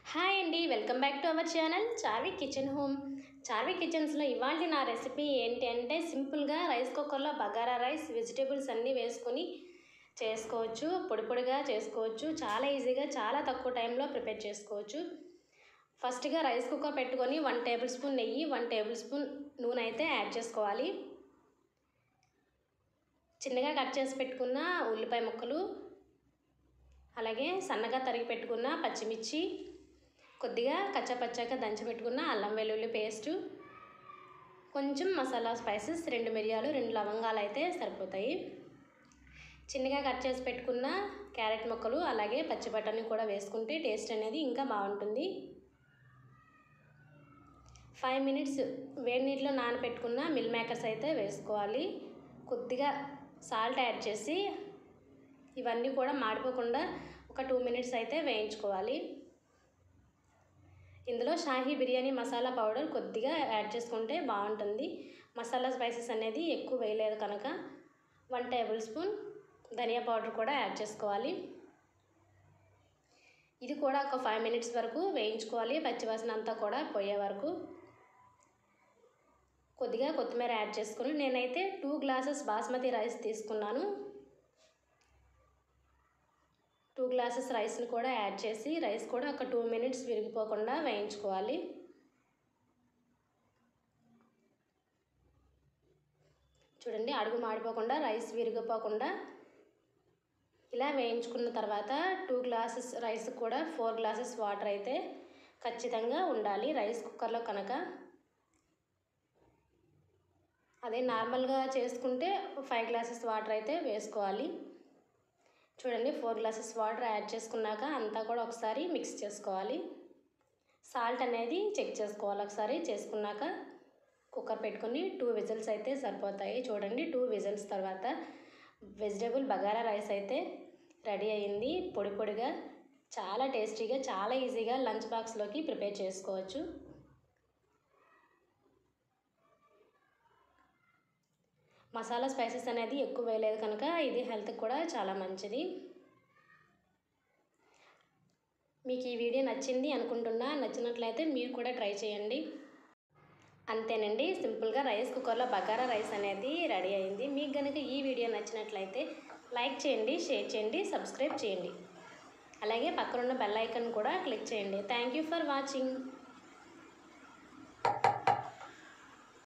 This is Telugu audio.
హాయ్ అండి welcome back to our channel Charvi kitchen home Charvi కిచెన్స్లో ఇవాళ నా రెసిపీ ఏంటి అంటే సింపుల్గా రైస్ కుక్కర్లో బగారా రైస్ వెజిటేబుల్స్ అన్నీ వేసుకొని చేసుకోవచ్చు పొడి పొడిగా చేసుకోవచ్చు చాలా ఈజీగా చాలా తక్కువ టైంలో ప్రిపేర్ చేసుకోవచ్చు ఫస్ట్గా రైస్ కుక్కర్ పెట్టుకొని వన్ టేబుల్ స్పూన్ నెయ్యి వన్ టేబుల్ స్పూన్ నూనె అయితే యాడ్ చేసుకోవాలి చిన్నగా కట్ చేసి పెట్టుకున్న ఉల్లిపాయ ముక్కలు అలాగే సన్నగా తరిగి పెట్టుకున్న పచ్చిమిర్చి కొద్దిగా కచ్చపచ్చగా దంచి పెట్టుకున్న అల్లం వెల్లుల్లి పేస్టు కొంచెం మసాలా స్పైసెస్ రెండు మిరియాలు రెండు లవంగాలు అయితే సరిపోతాయి చిన్నగా కట్ చేసి పెట్టుకున్న క్యారెట్ ముక్కలు అలాగే పచ్చి బఠానీ కూడా వేసుకుంటే టేస్ట్ అనేది ఇంకా బాగుంటుంది ఫైవ్ మినిట్స్ వేడి నీటిలో నానబెట్టుకున్న మిల్ మేకర్స్ అయితే వేసుకోవాలి కొద్దిగా సాల్ట్ యాడ్ చేసి ఇవన్నీ కూడా మాడిపోకుండా ఒక టూ మినిట్స్ అయితే వేయించుకోవాలి ఇందులో షాహీ బిర్యానీ మసాలా పౌడర్ కొద్దిగా యాడ్ చేసుకుంటే బాగుంటుంది మసాలా స్పైసెస్ అనేది ఎక్కువ వేయలేదు కనుక వన్ టేబుల్ స్పూన్ ధనియా పౌడర్ కూడా యాడ్ చేసుకోవాలి ఇది కూడా ఒక ఫైవ్ మినిట్స్ వరకు వేయించుకోవాలి పచ్చివాసన అంతా కూడా పోయే వరకు కొద్దిగా కొత్తిమీర యాడ్ చేసుకుని నేనైతే టూ గ్లాసెస్ బాస్మతి రైస్ తీసుకున్నాను టూ గ్లాసెస్ రైస్ని కూడా యాడ్ చేసి రైస్ కూడా ఒక టూ మినిట్స్ విరిగిపోకుండా వేయించుకోవాలి చూడండి అడుగు మాడిపోకుండా రైస్ విరిగిపోకుండా ఇలా వేయించుకున్న తర్వాత టూ గ్లాసెస్ రైస్ కూడా ఫోర్ గ్లాసెస్ వాటర్ అయితే ఖచ్చితంగా ఉండాలి రైస్ కుక్కర్లో కనుక అదే నార్మల్గా చేసుకుంటే ఫైవ్ గ్లాసెస్ వాటర్ అయితే వేసుకోవాలి చూడండి ఫోర్ గ్లాసెస్ వాటర్ యాడ్ చేసుకున్నాక అంతా కూడా ఒకసారి మిక్స్ చేసుకోవాలి సాల్ట్ అనేది చెక్ చేసుకోవాలి ఒకసారి చేసుకున్నాక కుక్కర్ పెట్టుకొని టూ విజిల్స్ అయితే సరిపోతాయి చూడండి టూ విజిల్స్ తర్వాత వెజిటేబుల్ బగారా రైస్ అయితే రెడీ అయ్యింది పొడి పొడిగా చాలా టేస్టీగా చాలా ఈజీగా లంచ్ బాక్స్లోకి ప్రిపేర్ చేసుకోవచ్చు మసాలా స్పైసెస్ అనేది ఎక్కువ వేయలేదు కనుక ఇది హెల్త్కి కూడా చాలా మంచిది మీకు ఈ వీడియో నచ్చింది అనుకుంటున్నా నచ్చినట్లయితే మీరు కూడా ట్రై చేయండి అంతేనండి సింపుల్గా రైస్ కుక్కర్లో బగారా రైస్ అనేది రెడీ అయింది మీకు కనుక ఈ వీడియో నచ్చినట్లయితే లైక్ చేయండి షేర్ చేయండి సబ్స్క్రైబ్ చేయండి అలాగే పక్కనున్న బెల్ ఐకన్ కూడా క్లిక్ చేయండి థ్యాంక్ యూ ఫర్ వాచింగ్